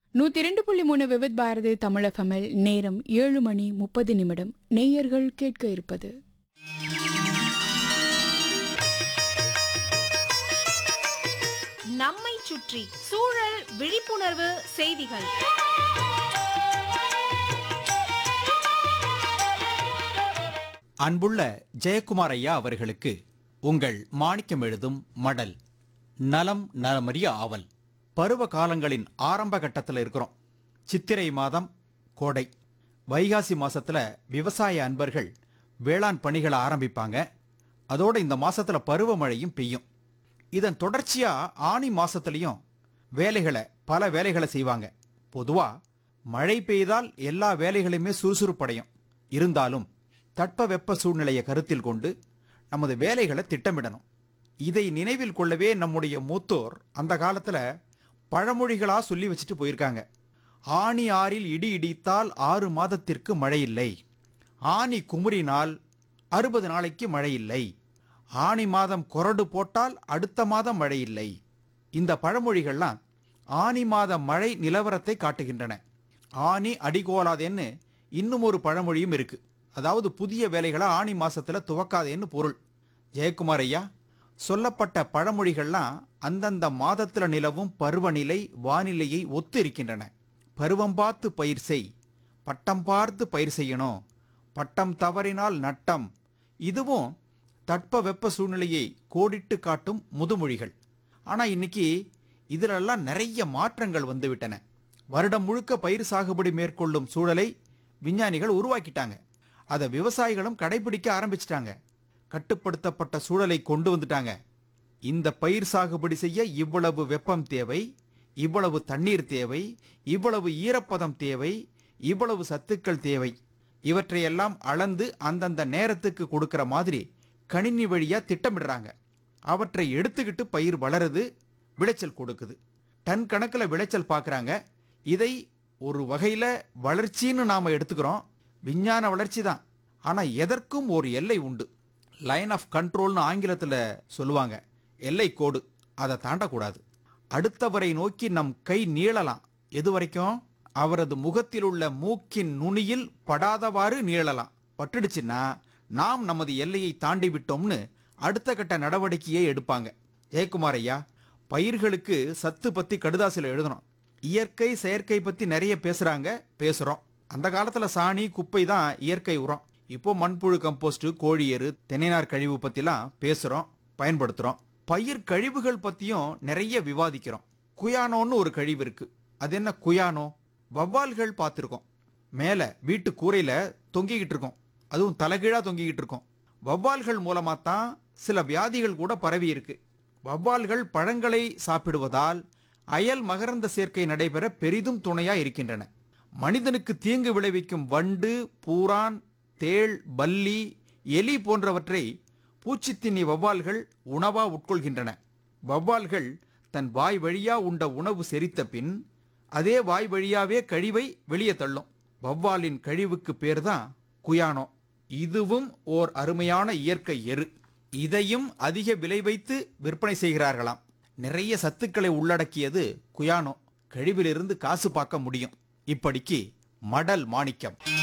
நூத்தி ரெண்டு புள்ளி மூணு விவித் பாரதி தமிழகமில் நேரம் ஏழு மணி முப்பது நிமிடம் நேயர்கள் கேட்க இருப்பது நம்மை சுற்றி சூழல் விழிப்புணர்வு செய்திகள் அன்புள்ள ஜெயக்குமார் ஐயா அவர்களுக்கு உங்கள் மாணிக்கம் எழுதும் மடல் நலம் நலமறிய ஆவல் பருவ காலங்களின் ஆரம்ப கட்டத்தில் இருக்கிறோம் சித்திரை மாதம் கோடை வைகாசி மாசத்துல விவசாய அன்பர்கள் வேளாண் பணிகளை ஆரம்பிப்பாங்க அதோட இந்த மாசத்துல பருவமழையும் பெய்யும் இதன் தொடர்ச்சியா ஆனி மாசத்துலயும் வேலைகளை பல வேலைகளை செய்வாங்க பொதுவா மழை பெய்தால் எல்லா வேலைகளுமே சுறுசுறுப்படையும் இருந்தாலும் தட்பவெப்ப சூழ்நிலையை கருத்தில் கொண்டு நமது வேலைகளை திட்டமிடணும் இதை நினைவில் கொள்ளவே நம்முடைய மூத்தோர் அந்த காலத்துல பழமொழிகளா சொல்லி வச்சுட்டு போயிருக்காங்க ஆனி ஆறில் இடி இடித்தால் ஆறு மாதத்திற்கு மழை இல்லை ஆனி குமுறினால் அறுபது நாளைக்கு மழை இல்லை ஆனி மாதம் கொரடு போட்டால் அடுத்த மாதம் மழை இல்லை இந்த பழமொழிகள்லாம் ஆனி மாத மழை நிலவரத்தை காட்டுகின்றன ஆனி அடிகோலாதேன்னு இன்னும் ஒரு பழமொழியும் இருக்கு அதாவது புதிய வேலைகளை ஆனி மாசத்துல துவக்காதேன்னு பொருள் ஜெயக்குமார் ஐயா சொல்லப்பட்ட பழமொழிகள்லாம் அந்தந்த மாதத்துல நிலவும் பருவநிலை வானிலையை ஒத்து இருக்கின்றன பருவம் பார்த்து பயிர் செய் பட்டம் பார்த்து பயிர் செய்யணும் பட்டம் தவறினால் நட்டம் இதுவும் தட்ப வெப்ப சூழ்நிலையை கோடிட்டு காட்டும் முதுமொழிகள் ஆனா இன்னைக்கு இதிலெல்லாம் நிறைய மாற்றங்கள் வந்துவிட்டன வருடம் முழுக்க பயிர் சாகுபடி மேற்கொள்ளும் சூழலை விஞ்ஞானிகள் உருவாக்கிட்டாங்க அதை விவசாயிகளும் கடைபிடிக்க ஆரம்பிச்சிட்டாங்க கட்டுப்படுத்தப்பட்ட சூழலை கொண்டு வந்துட்டாங்க இந்த பயிர் சாகுபடி செய்ய இவ்வளவு வெப்பம் தேவை இவ்வளவு தண்ணீர் தேவை இவ்வளவு ஈரப்பதம் தேவை இவ்வளவு சத்துக்கள் தேவை இவற்றையெல்லாம் அளந்து அந்தந்த நேரத்துக்கு கொடுக்கிற மாதிரி கணினி வழியா திட்டமிடுறாங்க அவற்றை எடுத்துக்கிட்டு பயிர் வளருது விளைச்சல் கொடுக்குது டன் கணக்கில் விளைச்சல் பார்க்குறாங்க இதை ஒரு வகையில் வளர்ச்சின்னு நாம் எடுத்துக்கிறோம் விஞ்ஞான வளர்ச்சி தான் ஆனால் எதற்கும் ஒரு எல்லை உண்டு லைன் ஆஃப் கண்ட்ரோல்னு ஆங்கிலத்தில் சொல்லுவாங்க எல்லை கோடு அதை தாண்டக்கூடாது அடுத்தவரை நோக்கி நம் கை நீளலாம் எது வரைக்கும் அவரது முகத்தில் உள்ள மூக்கின் நுனியில் படாதவாறு நீளலாம் பட்டுடுச்சுன்னா நாம் நமது எல்லையை தாண்டி விட்டோம்னு அடுத்த கட்ட நடவடிக்கையை எடுப்பாங்க ஜெயக்குமார் ஐயா பயிர்களுக்கு சத்து பத்தி கடுதாசில எழுதணும் இயற்கை செயற்கை பத்தி நிறைய பேசுறாங்க பேசுறோம் அந்த காலத்துல சாணி குப்பை தான் இயற்கை உரம் இப்போ மண்புழு கம்போஸ்ட் கோழி எரு தென்னைநார் கழிவு பத்திலாம் பேசுறோம் பயன்படுத்துறோம் பயிர் கழிவுகள் பத்தியும் நிறைய விவாதிக்கிறோம் குயானோன்னு ஒரு கழிவு இருக்கு அது என்ன குயானோ வவ்வால்கள் பார்த்துருக்கோம் மேலே வீட்டு கூரையில தொங்கிக்கிட்டு இருக்கோம் அதுவும் தலைகீழா தொங்கிக்கிட்டு இருக்கோம் வவ்வால்கள் மூலமா தான் சில வியாதிகள் கூட பரவி இருக்கு வவ்வால்கள் பழங்களை சாப்பிடுவதால் அயல் மகரந்த சேர்க்கை நடைபெற பெரிதும் துணையா இருக்கின்றன மனிதனுக்கு தீங்கு விளைவிக்கும் வண்டு பூரான் தேள் பல்லி எலி போன்றவற்றை பூச்சித்தின்னி வவ்வால்கள் உணவா உட்கொள்கின்றன வவ்வால்கள் தன் வாய் வழியா உண்ட உணவு செரித்த பின் அதே வாய் வழியாவே கழிவை வெளியே தள்ளும் வவ்வாலின் கழிவுக்கு பேர் தான் குயானோ இதுவும் ஓர் அருமையான இயற்கை எரு இதையும் அதிக விலை வைத்து விற்பனை செய்கிறார்களாம் நிறைய சத்துக்களை உள்ளடக்கியது குயானோ கழிவிலிருந்து காசு பார்க்க முடியும் இப்படிக்கு மடல் மாணிக்கம்